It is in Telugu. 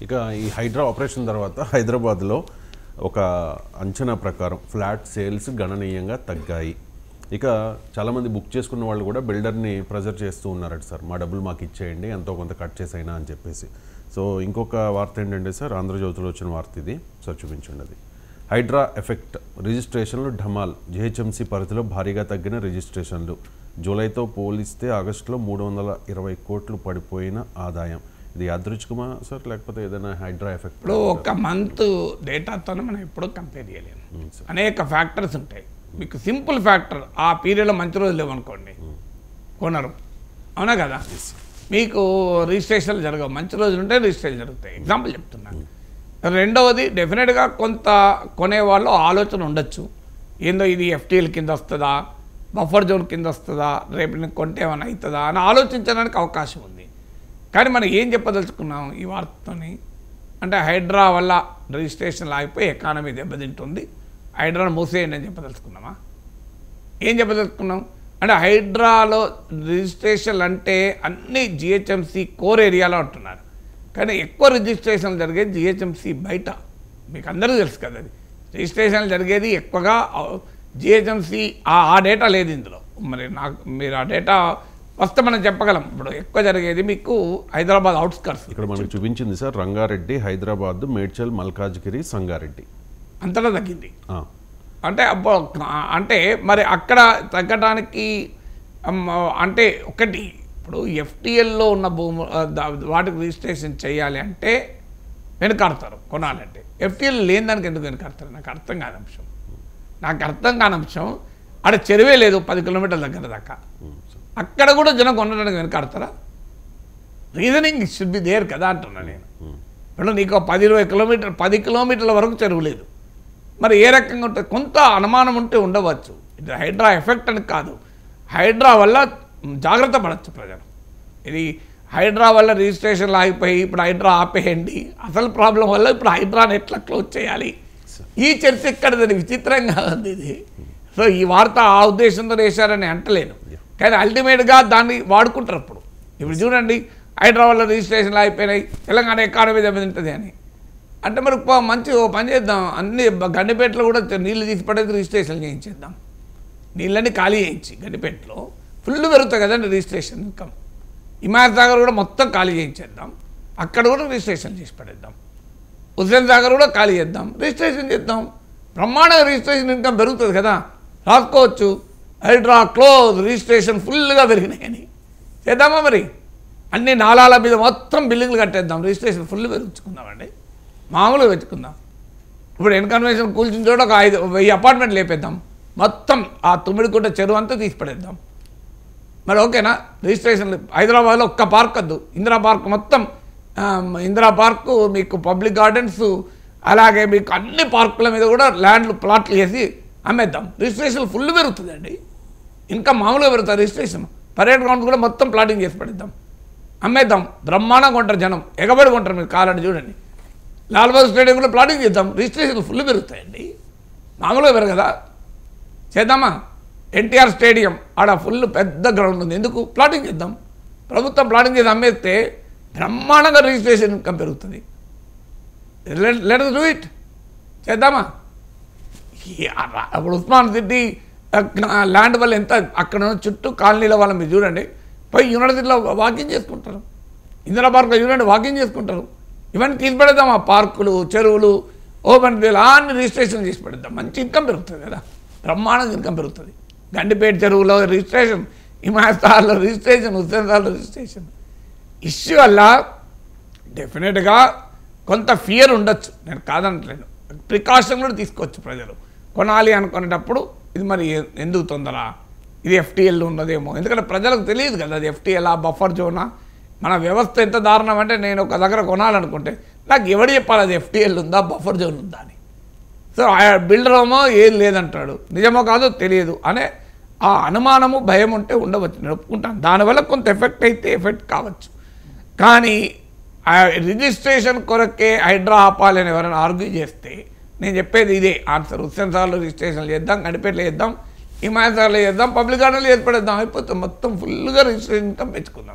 ఇక ఈ హైడ్రా ఆపరేషన్ తర్వాత హైదరాబాద్లో ఒక అంచనా ప్రకారం ఫ్లాట్ సేల్స్ గణనీయంగా తగ్గాయి ఇక చాలామంది బుక్ చేసుకున్న వాళ్ళు కూడా బిల్డర్ని ప్రెజర్ చేస్తూ ఉన్నారట సార్ మా డబ్బులు మాకు ఇచ్చేయండి ఎంతో కొంత కట్ చేసైనా అని చెప్పేసి సో ఇంకొక వార్త ఏంటంటే సార్ ఆంధ్రజ్యోతిలో వచ్చిన వార్త ఇది సార్ చూపించండి అది హైడ్రా ఎఫెక్ట్ రిజిస్ట్రేషన్లు ఢమాల్ జిహెచ్ఎంసీ పరిధిలో భారీగా తగ్గిన రిజిస్ట్రేషన్లు జూలైతో పోలిస్తే ఆగస్టులో మూడు వందల ఇరవై కోట్లు పడిపోయిన ఆదాయం ఇది యాదృచ్ఛికమా సార్ లేకపోతే ఏదైనా హైడ్రా ఎఫెక్ట్ ఇప్పుడు ఒక మంత్ డేటాతోనే మనం ఎప్పుడూ కంపేర్ చేయలేము ఉమ్, సార్. అనేక ఫ్యాక్టర్స్ ఉంటాయి మీకు సింపుల్ ఫ్యాక్టర్ ఆ పీరియడ్లో మంచి రోజులు లేవనుకోండి కొనరు అవునా కదా మీకు రిజిస్ట్రేషన్లు జరగవు మంచి రోజులు ఉంటే రిజిస్ట్రేషన్ జరుగుతాయి ఎగ్జాంపుల్ చెప్తున్నాను రెండవది డెఫినెట్గా కొంత కొనేవాళ్ళు ఆలోచన ఉండొచ్చు ఏందో ఇది ఎఫ్టీఎల్ కింద వస్తుందా బఫర్ జోన్ కింద వస్తుందా రేపు నేను కొంటే ఏమైనా అవుతుందా అని ఆలోచించడానికి అవకాశం ఉంది కానీ మనం ఏం చెప్పదలుచుకున్నాం ఈ వార్తతోని అంటే హైడ్రా వల్ల రిజిస్ట్రేషన్ ఆగిపోయి ఎకానమీ దెబ్బతింటుంది హైడ్రాను మూసేయండి అని చెప్పదలుచుకున్నామా ఏం చెప్పదలుచుకున్నాం అంటే హైడ్రాలో రిజిస్ట్రేషన్లు అంటే అన్ని జిహెచ్ఎంసి కోర్ ఏరియాలో ఉంటున్నారు కానీ ఎక్కువ రిజిస్ట్రేషన్లు జరిగేది జిహెచ్ఎంసి బయట మీకు అందరికీ తెలుసు కదా అది రిజిస్ట్రేషన్లు జరిగేది ఎక్కువగా జిహెచ్ఎంసి ఆ డేటా లేదు ఇందులో మరి నాకు మీరు ఆ డేటా వస్తే మనం చెప్పగలం ఇప్పుడు ఎక్కువ జరిగేది మీకు హైదరాబాద్ అవుట్స్కర్ట్స్ ఇక్కడ మనకు చూపించింది సార్ రంగారెడ్డి హైదరాబాద్ మేడ్చల్ మల్కాజ్గిరి సంగారెడ్డి అంతటా తగ్గింది ఆ, అంటే అబ్బో అంటే మరి అక్కడ తగ్గడానికి అమ్మ, అంటే ఒకటి ఇప్పుడు ఎఫ్టీఎల్లో ఉన్న భూము ఆ, దా- వాటికి రిజిస్ట్రేషన్ చేయాలి అంటే వెనుకాడతారు కొనాలంటే ఎఫ్టీఎల్ లేని దానికి ఎందుకు వెనుకాడతారు నాకు అర్థం కాని అంశం నాకు అర్థం కాని అంశం ఆడ చెరువే లేదు పది కిలోమీటర్ల దగ్గర దాకా ఉమ్, సార్. అక్కడ కూడా జనం కొనడానికి వెనుకాడతారా రీజనింగ్ షుడ్ బి దేర్ కదా అంటున్నా నేను ఉమ్, ఇప్పుడు నీకు ఒక పది ఇరవై కిలోమీటర్ పది కిలోమీటర్ల వరకు చెరువు లేదు మరి ఏ రకంగా ఉంటుంది కొంత అనుమానం ఉంటే ఉండవచ్చు ఇది హైడ్రా ఎఫెక్ట్ అని కాదు హైడ్రా వల్ల జాగ్రత్త పడవచ్చు ప్రజలు ఇది హైడ్రా వల్ల రిజిస్ట్రేషన్లు ఆగిపోయి ఇప్పుడు హైడ్రా ఆపేయండి అసలు ప్రాబ్లం వల్ల ఇప్పుడు హైడ్రాని ఎట్లా క్లోజ్ చేయాలి ఈ చర్చ ఎక్కడదని విచిత్రంగా ఉంది ఇది సో ఈ వార్త ఆ ఉద్దేశంతో వేశారని అంటలేను కానీ అల్టిమేట్గా దాన్ని వాడుకుంటారు అప్పుడు ఇప్పుడు చూడండి హైదరాబాద్లో రిజిస్ట్రేషన్లు అయిపోయినాయి తెలంగాణ ఎకానమీ దెబ్బతింటుంది అని అంటే మరి పో- మంచి ఓ పని చేద్దాం అన్ని బ- గండిపేటలో కూడా తె- నీళ్ళు తీసి పడేది రిజిస్ట్రేషన్ చేయించేద్దాం నీళ్ళన్నీ ఖాళీ చేయించి గండిపేటలో ఫుల్ పెరుగుతాయి కదండి రిజిస్ట్రేషన్ ఇన్కమ్ హిమాయత్ సాగర్ కూడా మొత్తం ఖాళీ చేయించేద్దాం అక్కడ కూడా రిజిస్ట్రేషన్ చేసి పడేద్దాం హుస్సేన్ సాగర్ కూడా ఖాళీ చేద్దాం రిజిస్ట్రేషన్ చేద్దాం బ్రహ్మాండంగా రిజిస్ట్రేషన్ ఇన్కమ్ పెరుగుతుంది కదా రాసుకోవచ్చు హైడ్రా క్లోజ్ రిజిస్ట్రేషన్ ఫుల్గా పెరిగినాయని చేద్దామా మరి అన్ని నాలాల మీద మొత్తం బిల్డింగ్లు కట్టేద్దాం రిజిస్ట్రేషన్ ఫుల్ పెరుగుచుకుందామండి మామూలుగా పెట్టుకుందాం ఇప్పుడు ఇన్కన్వెన్షన్ కూల్చిన చోట ఒక ఐదు వెయ్యి అపార్ట్మెంట్ లేపేద్దాం మొత్తం ఆ తుమ్మిడికుంట చెరువు అంతా తీసి పడేద్దాం మరి ఓకేనా రిజిస్ట్రేషన్ హైదరాబాద్లో ఒక్క పార్క్ వద్దు ఇందిరా పార్క్ మొత్తం ఆ, ఇందిరా పార్కు మీకు పబ్లిక్ గార్డెన్స్ అలాగే మీకు అన్ని పార్కుల మీద కూడా ల్యాండ్లు ప్లాట్లు చేసి అమ్మేద్దాం రిజిస్ట్రేషన్ ఫుల్ పెరుగుతుందండి ఇంకా మామూలుగా పెరుగుతుంది రిజిస్ట్రేషన్ పర్యాటక గ్రౌండ్ కూడా మొత్తం ప్లాటింగ్ చేసి పడేద్దాం అమ్మేద్దాం బ్రహ్మాండంగా కొంటారు జనం ఎగబడి కొంటారు మీరు కాలండి చూడండి లాల్బాగ్ స్టేడియం కూడా ప్లాటింగ్ చేద్దాం రిజిస్ట్రేషన్ ఫుల్ పెరుగుతాయండి మామూలుగా పెరగదా చేద్దామా ఎన్టీఆర్ స్టేడియం ఆడ ఫుల్ పెద్ద గ్రౌండ్ ఉంది ఎందుకు ప్లాటింగ్ చేద్దాం ప్రభుత్వం ప్లాటింగ్ చేసి అమ్మేస్తే బ్రహ్మాండంగా రిజిస్ట్రేషన్ ఇన్కమ్ పెరుగుతుంది లెట్ డూ ఇట్ చేద్దామా ఈ ఆ రా- అప్పుడు ఉస్మాన్ సిటీ ల్యాండ్ వల్ల ఎంత అక్కడ ఉన్న చుట్టూ కాలనీల వాళ్ళ మీరు చూడండి పోయి యూనివర్సిటీలో వాకింగ్ చేసుకుంటారు ఇందిరా పార్క్లో చూడండి వాకింగ్ చేసుకుంటారు ఇవన్నీ తీసి పెడదాం ఆ పార్కులు చెరువులు ఓపెన్ ఫీల్ అన్ని రిజిస్ట్రేషన్ చేసి పెడదాం మంచి ఇన్కమ్ పెరుగుతుంది కదా బ్రహ్మాండంగా ఇన్కమ్ పెరుగుతుంది గండిపేట చెరువులో రిజిస్ట్రేషన్ హిమాయస్తాల్లో రిజిస్ట్రేషన్ హుస్సేన్ సార్లో రిజిస్ట్రేషన్ ఇష్యూ వల్ల డెఫినెట్గా కొంత ఫియర్ ఉండొచ్చు నేను కాదనట్లేదు ప్రికాషన్ కూడా తీసుకోవచ్చు ప్రజలు కొనాలి అనుకునేటప్పుడు ఇది మరి ఎ- ఎందుకు తొందర ఇది ఎఫ్టీఎల్ ఉన్నదేమో ఎందుకంటే ప్రజలకు తెలియదు కదా అది ఎఫ్టీఎల్ ఆ బఫర్ జోనా మన వ్యవస్థ ఎంత దారుణం అంటే నేను ఒక దగ్గర కొనాలనుకుంటే నాకు ఎవడు చెప్పాలి అది ఎఫ్టీఎల్ ఉందా బఫర్ జోన్ ఉందా అని సో ఆ బిల్డర్ ఏమో ఏం లేదంటాడు నిజమో కాదో తెలియదు అనే ఆ అనుమానము భయం ఉంటే ఉండవచ్చు నేను ఒప్పుకుంటాను దానివల్ల కొంత ఎఫెక్ట్ అయితే ఎఫెక్ట్ కావచ్చు కానీ ఆ రిజిస్ట్రేషన్ కొరకే హైడ్రా ఆపాలని ఎవరైనా ఆర్గ్యూ చేస్తే నేను చెప్పేది ఇదే ఆన్సర్ హుస్సేన్ సార్లు రిజిస్ట్రేషన్ చేద్దాం గడిపేట్లు చేద్దాం హిమాయత్ సార్లు చేద్దాం పబ్లిక్ గార్డెన్లు ఏర్పడేద్దాం అయిపోతుంది మొత్తం ఫుల్గా రిజిస్ట్రేషన్ ఇన్కమ్ పెంచుకుందాం